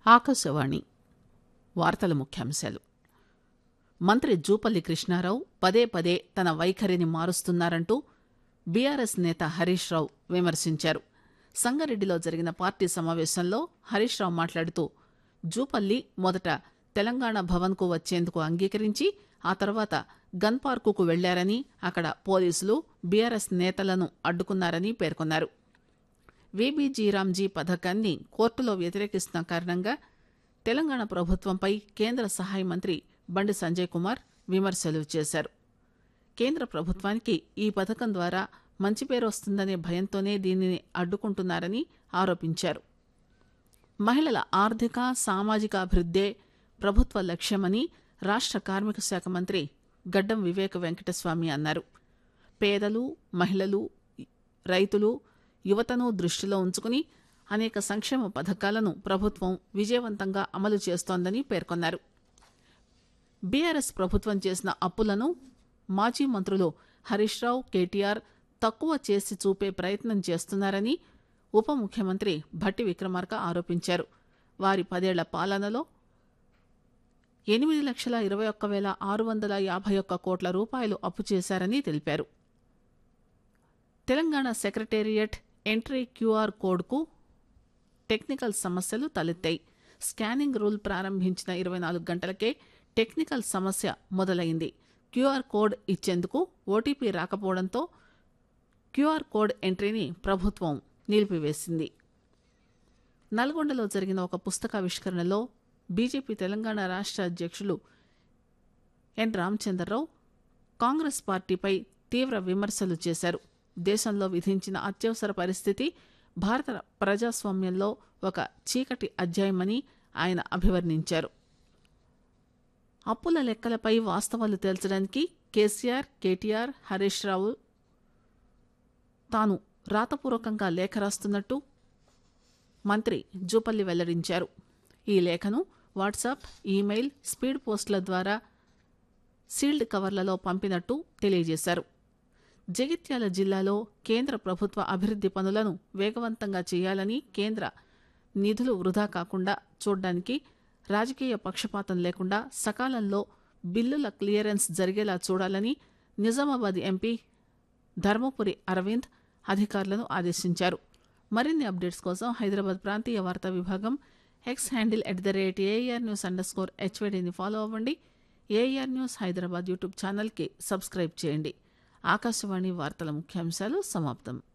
ఆకాశవాణి వార్తల ముఖ్యాంశాలు మంత్రి జూపల్లి కృష్ణారావు పదే పదే తన వైఖరిని మారుస్తున్నారంటూ బీఆర్ఎస్ నేత హరీష్ రావు విమర్శించారు సంగారెడ్డిలో జరిగిన పార్టీ సమావేశంలో హరీష్ రావు మాట్లాడుతూ జూపల్లి మొదట తెలంగాణ భవన్కు వచ్చేందుకు అంగీకరించి ఆ తర్వాత గన్ పార్కుకు వెళ్లారని అక్కడ పోలీసులు బీఆర్ఎస్ నేతలను అడ్డుకున్నారని పేర్కొన్నారు వీబీజీరామ్జీ పథకాన్ని కోర్టులో వ్యతిరేకిస్తున్న కారణంగా తెలంగాణ ప్రభుత్వంపై కేంద్ర సహాయ మంత్రి బండి సంజయ్ కుమార్ విమర్శలు చేశారు కేంద్ర ప్రభుత్వానికి ఈ పథకం ద్వారా మంచి పేరు వస్తుందనే భయంతోనే దీనిని అడ్డుకుంటున్నారని ఆరోపించారు మహిళల ఆర్థిక సామాజిక అభివృద్దే ప్రభుత్వ లక్ష్యమని రాష్ట్ర కార్మిక శాఖ మంత్రి గడ్డం వివేక వెంకటస్వామి అన్నారు పేదలు మహిళలు రైతులు యువతను దృష్టిలో ఉంచుకుని అనేక సంక్షేమ పథకాలను ప్రభుత్వం విజయవంతంగా అమలు చేస్తోందని పేర్కొన్నారు బీఆర్ఎస్ ప్రభుత్వం చేసిన అప్పులను మాజీ మంత్రులు హరీష్ రావు కేటీఆర్ తక్కువ చేసి చూపే ప్రయత్నం చేస్తున్నారని ఉప ముఖ్యమంత్రి భట్టి విక్రమార్క ఆరోపించారు వారి పదేళ్ల పాలనలో ఎనిమిది లక్షల ఇరవై ఒక్క వేల ఆరు వందల యాభై ఒక్క కోట్ల రూపాయలు అప్పు చేశారని తెలిపారు తెలంగాణ సెక్రటేరియట్ ఎంట్రీ క్యూఆర్ కోడ్కు టెక్నికల్ సమస్యలు తలెత్తాయి స్కానింగ్ రూల్ ప్రారంభించిన ఇరవై నాలుగు గంటలకే టెక్నికల్ సమస్య మొదలైంది క్యూఆర్ కోడ్ ఇచ్చేందుకు ఓటీపీ రాకపోవడంతో క్యూఆర్ కోడ్ ఎంట్రీని ప్రభుత్వం నిలిపివేసింది నల్గొండలో జరిగిన ఒక పుస్తకావిష్కరణలో బీజేపీ తెలంగాణ రాష్ట్ర అధ్యక్షులు ఎన్ రామచంద్రరావు కాంగ్రెస్ పార్టీపై తీవ్ర విమర్శలు చేశారు దేశంలో విధించిన అత్యవసర పరిస్థితి భారత ప్రజాస్వామ్యంలో ఒక చీకటి అధ్యాయమని ఆయన అభివర్ణించారు అప్పుల లెక్కలపై వాస్తవాలు తేల్చడానికి కేసీఆర్ కేటీఆర్ హరీష్ రావు తాను రాతపూర్వకంగా లేఖ రాస్తున్నట్టు మంత్రి జూపల్లి వెల్లడించారు ఈ లేఖను వాట్సాప్ ఈమెయిల్ స్పీడ్ పోస్టుల ద్వారా సీల్డ్ కవర్లలో పంపినట్టు తెలియజేశారు జగిత్యాల జిల్లాలో కేంద్ర ప్రభుత్వ అభివృద్ది పనులను వేగవంతంగా చేయాలని కేంద్ర నిధులు వృధా కాకుండా చూడ్డానికి రాజకీయ పక్షపాతం లేకుండా సకాలంలో బిల్లుల క్లియరెన్స్ జరిగేలా చూడాలని నిజామాబాద్ ఎంపీ ధర్మపురి అరవింద్ అధికారులను ఆదేశించారు మరిన్ని అప్డేట్స్ కోసం హైదరాబాద్ ప్రాంతీయ వార్తా విభాగం X handle at the rate AR news underscore హెచ్వైడీని ఫాలో అవ్వండి ఏఆర్ న్యూస్ హైదరాబాద్ యూట్యూబ్ ఛానల్కి సబ్స్క్రైబ్ చేయండి ఆకాశవాణి వార్తల ముఖ్యాంశాలు సమాప్తం